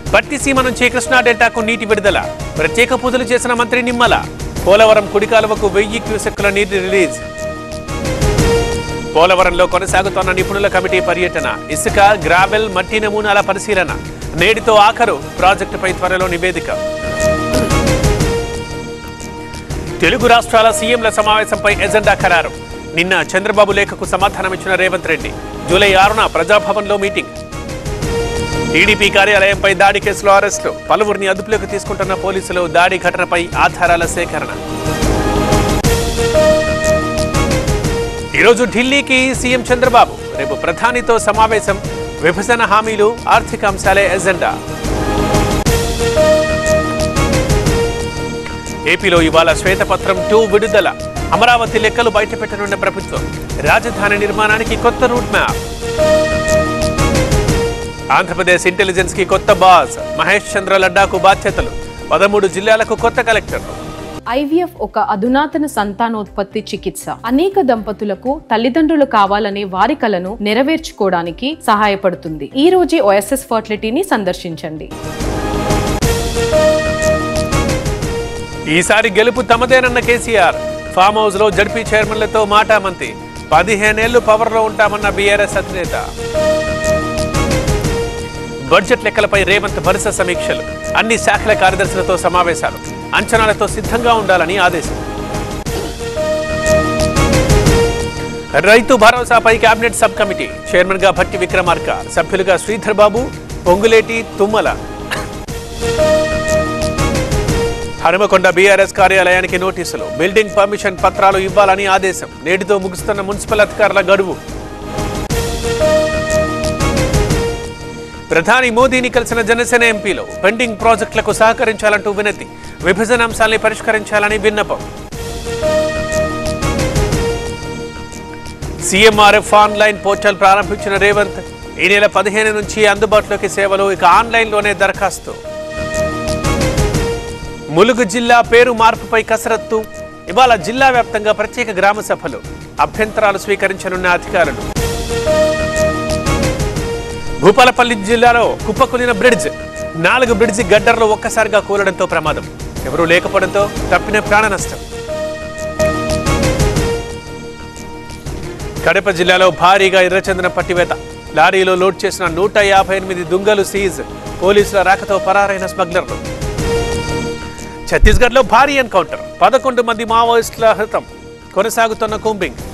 పట్టిసీమ నుంచి కృష్ణా డెల్టాకు నీటి విడుదల ప్రత్యేక పూజలు చేసిన మంత్రి నిమ్మల పోలవరం కుడికాలువకు వెయ్యి క్యూసెక్కుల నీటి రిలీజ్ పోలవరంలో కొనసాగుతోన్న నిపుణుల కమిటీ పర్యటన ఇసుక గ్రావెల్ మట్టి నమూనాల పరిశీలన నేటితో ఆఖరు ప్రాజెక్టుపై త్వరలో నివేదిక తెలుగు రాష్ట్రాల సీఎంల సమావేశంపై ఎజెండా ఖరారు నిన్న చంద్రబాబు లేఖకు సమాధానమిచ్చిన రేవంత్ రెడ్డి జూలై ఆరున ప్రజాభవన్లో మీటింగ్ టీడీపీ కార్యాలయంపై దాడి కేసులో అరెస్టు పలువురిని అదుపులోకి తీసుకుంటున్న పోలీసులు దాడి ఘటనపై ఆధారాల సేకరణ ఈరోజు ఢిల్లీకి సీఎం చంద్రబాబు రేపు ప్రధానితో సమావేశం విభజన హామీలు ఆర్థిక అంశాలే ఎజెండా ఏపీలో ఇవాళ శ్వేతపత్రం టూ విడుదల అమరావతి లెక్కలు బయటపెట్టనున్న ప్రభుత్వం రాజధాని నిర్మాణానికి కొత్త రూట్ మ్యాప్ ఆంధ్రప్రదేశ్ ఇంటెలిజెన్స్ కి కొత్త బాస్ మహేష్ చంద్ర లడ్డాకు బాధ్యతలు పదమూడు జిల్లాలకు కొత్త కలెక్టర్లు ఐవీఎఫ్ ఒక అధునాతన సంతానోత్పత్తి చికిత్స అనేక దంపతులకు తల్లిదండ్రులు కావాలనే వారి కలను నెరవేర్చుకోవడానికి సహాయపడుతుంది ఈ రోజే ఓఎస్ఎస్ ఫర్టిలిటీని సందర్శించండి ఈసారి గెలుపు తమదేనన్న కేసీఆర్ ఫామ్ హౌస్ లో జడ్పీ చైర్మన్లతో మాటామంతి పదిహేనేళ్లు పవర్ లో ఉంటామన్న బీఆర్ఎస్ అధినేత బడ్జెట్ లెక్కలపై రేవంత్ వరుస సమీక్షలు అన్ని శాఖల కార్యదర్శులతో సమావేశాలు అంచనాలతో సిద్ధంగా ఉండాలని ఆదేశం రైతు భరోసాపై కేబినెట్ సబ్ కమిటీ చైర్మన్ గా భట్టి విక్రమార్క సభ్యులుగా శ్రీధర్ బాబు పొంగులేటి తుమ్మల హనుమకొండ బీఆర్ఎస్ కార్యాలయానికి నోటీసులు బిల్డింగ్ పర్మిషన్ పత్రాలు ఇవ్వాలని ఆదేశం నేటితో ముగుస్తున్న మున్సిపల్ అధికారుల గడువు ప్రధాని మోదీని కలిసిన జనసేన ఎంపీలు పెండింగ్ ప్రాజెక్టులకు సహకరించాలంటూ వినతి విభజన అంశాల్ని పరిష్కరించాలని విన్నపం సీఎంఆర్ఎఫ్ ఆన్లైన్ పోర్టల్ ప్రారంభించిన రేవంత్ ఈ నెల పదిహేను నుంచి అందుబాటులోకి సేవలు ఇక ఆన్లైన్లోనే దరఖాస్తు ములుగు జిల్లా పేరు మార్పుపై కసరత్తు ఇవాళ జిల్లా వ్యాప్తంగా ప్రత్యేక గ్రామ సభలు అభ్యంతరాలు స్వీకరించనున్న అధికారులు భూపాలపల్లి జిల్లాలో కుప్పకూలిన బ్రిడ్జ్ నాలుగు బ్రిడ్జి గడ్డర్లు ఒక్కసారిగా కూలడంతో ప్రమాదం ఎవరూ లేకపోవడంతో తప్పిన ప్రాణ నష్టం కడప జిల్లాలో భారీగా ఎర్రచందనం పట్టివేత లారీలో లోడ్ చేసిన నూట యాభై ఎనిమిది దుంగలు సీజ్ పోలీసుల రాకతో పరారైన స్మగ్లర్లు ఛత్తీస్గఢ్లో భారీ ఎన్కౌంటర్ పదకొండు మంది మావోయిస్టుల హతం కొనసాగుతున్న కూంబింగ్